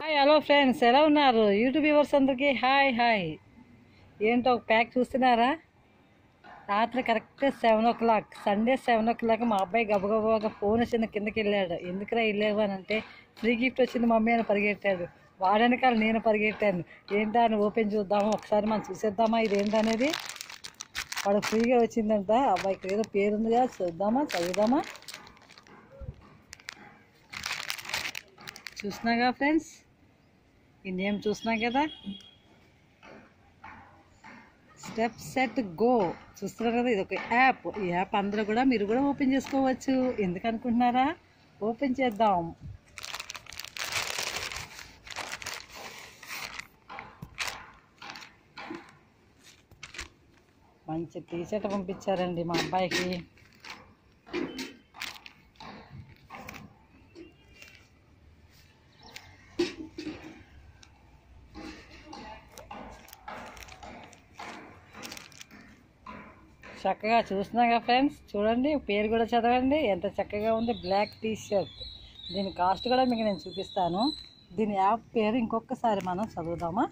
hi hello friends ఎలా ఉన్నారు YouTube viewers అందరికీ హాయ్ హాయ్ ఏంటో ఒక ప్యాక్ చూస్తున్నారా రాత్రి correct seven o'clock Sunday seven o'clock మా అబ్బాయి గబగబాగా ఫోన్ వచ్చింది కిందకి వెళ్ళాడు ఎందుకురా వెళ్ళావు అని అంటే ఫ్రీ గిఫ్ట్ వచ్చింది మమ్మీ అని పరిగెట్టాడు వాడనకాల నేను పరిగెట్టాను ఏంటా అని ఓపెన్ చూద్దాము ఒకసారి మనం చూసేద్దామా ఇది ఏంటనేది వాడు ఫ్రీగా వచ్చిందంట అబ్బాయికి ఏదో పేరుందిగా చూద్దామా చదువుదామా చూసినాగా ఫ్రెండ్స్ ఈ నేమ్ చూసినాం కదా స్టెప్ సెట్ గో చూస్తున్నారు కదా ఇది ఒక యాప్ ఈ యాప్ అందరూ కూడా మీరు కూడా ఓపెన్ చేసుకోవచ్చు ఎందుకు అనుకుంటున్నారా ఓపెన్ చేద్దాం మంచి టీ షర్ట్ పంపించారండి మా అబ్బాయికి చక్కగా చూస్తున్నాగా ఫ్రెండ్స్ చూడండి పేరు కూడా చదవండి ఎంత చక్కగా ఉంది బ్లాక్ టీ షర్ట్ దీని కాస్ట్ కూడా మీకు నేను చూపిస్తాను దీని యాప్ పేరు ఇంకొకసారి మనం చదువుదామా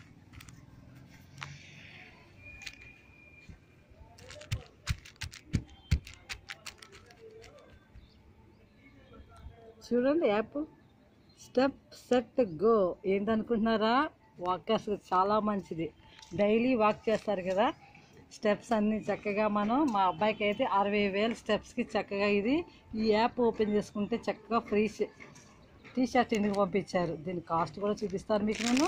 చూడండి యాప్ స్టెప్ సెట్ గో ఏంటనుకుంటున్నారా వాక్ అసలు చాలా మంచిది డైలీ వాక్ చేస్తారు కదా స్టెప్స్ అన్నీ చక్కగా మనం మా అబ్బాయికి అయితే అరవై వేల స్టెప్స్కి చక్కగా ఇది ఈ యాప్ ఓపెన్ చేసుకుంటే చక్కగా ఫ్రీ టీ షర్ట్ ఇంటికి పంపించారు దీని కాస్ట్ కూడా చూపిస్తాను మీకు నేను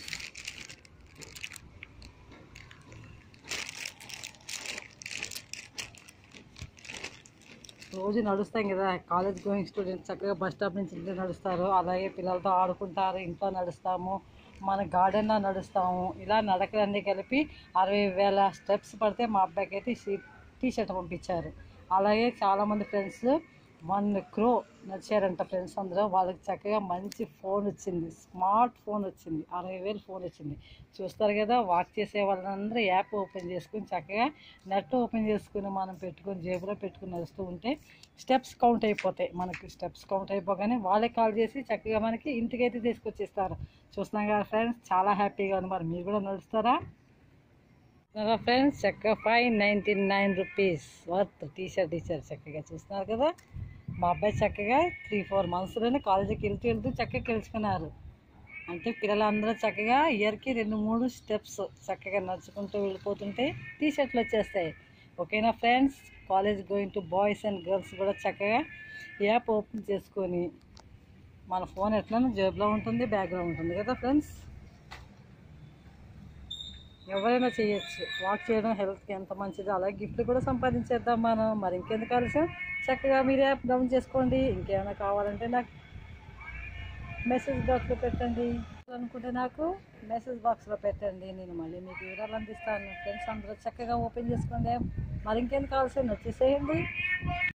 రోజు నడుస్తాం కదా కాలేజ్ గోయింగ్ స్టూడెంట్స్ చక్కగా బస్ స్టాప్ నుంచి ఇంటికి నడుస్తారు అలాగే పిల్లలతో ఆడుకుంటారు ఇంట్లో నడుస్తాము మన గార్డెన్లో నడుస్తాము ఇలా నడకలన్నీ కలిపి అరవై వేల స్టెప్స్ పడితే మా అబ్బాయికి అయితే టీ షర్ట్ పంపించారు అలాగే చాలామంది ఫ్రెండ్స్ వన్ క్రో నడిచారంట ఫ్రెండ్స్ అందరూ వాళ్ళకి చక్కగా మంచి ఫోన్ వచ్చింది స్మార్ట్ ఫోన్ వచ్చింది అరవై వేలు ఫోన్ వచ్చింది చూస్తారు కదా వాక్ చేసే వాళ్ళందరూ యాప్ ఓపెన్ చేసుకుని చక్కగా నెట్ ఓపెన్ చేసుకుని మనం పెట్టుకొని జేబులో పెట్టుకుని నడుస్తూ ఉంటే స్టెప్స్ కౌంట్ అయిపోతాయి మనకి స్టెప్స్ కౌంట్ అయిపోగానే వాళ్ళే కాల్ చేసి చక్కగా మనకి ఇంటికైతే తీసుకొచ్చేస్తారు చూస్తున్నాం కదా ఫ్రెండ్స్ చాలా హ్యాపీగా ఉంది మరి మీరు కూడా నడుస్తారా ఫ్రెండ్స్ చక్కగా five ninety nine rupees worth T shirt T shirt చక్కగా చూస్తున్నారు కదా మా అబ్బాయి చక్కగా త్రీ ఫోర్ మంత్స్లోనే కాలేజీకి వెళ్తూ వెళ్తూ చక్కగా గెలుచుకున్నారు అంటే పిల్లలందరూ చక్కగా ఇయర్కి రెండు మూడు స్టెప్స్ చక్కగా నడుచుకుంటూ వెళ్ళిపోతుంటే టీ షర్ట్లు వచ్చేస్తాయి ఓకేనా friends college going to boys and girls కూడా చక్కగా యాప్ ఓపెన్ చేసుకొని మన ఫోన్ ఎట్లా జేబులో ఉంటుంది బ్యాగ్లో ఉంటుంది కదా ఫ్రెండ్స్ ఎవరైనా చేయొచ్చు వాక్ చేయడం హెల్త్కి ఎంత మంచిది అలాగే గిఫ్ట్ కూడా సంపాదించేద్దాం మనం మరి ఇంకెందుకు ఆలస్యం చక్కగా మీరు యాప్ డౌన్ చేసుకోండి ఇంకేమైనా కావాలంటే నాకు మెసేజ్ బాక్స్లో పెట్టండి అనుకుంటే నాకు మెసేజ్ బాక్స్లో పెట్టండి నేను మళ్ళీ మీకు వివరాలు అందిస్తాను ఫ్రెండ్స్ అందరూ చక్కగా ఓపెన్ చేసుకోండి మరి ఇంకేం కావాల్సిన వచ్చేసేయండి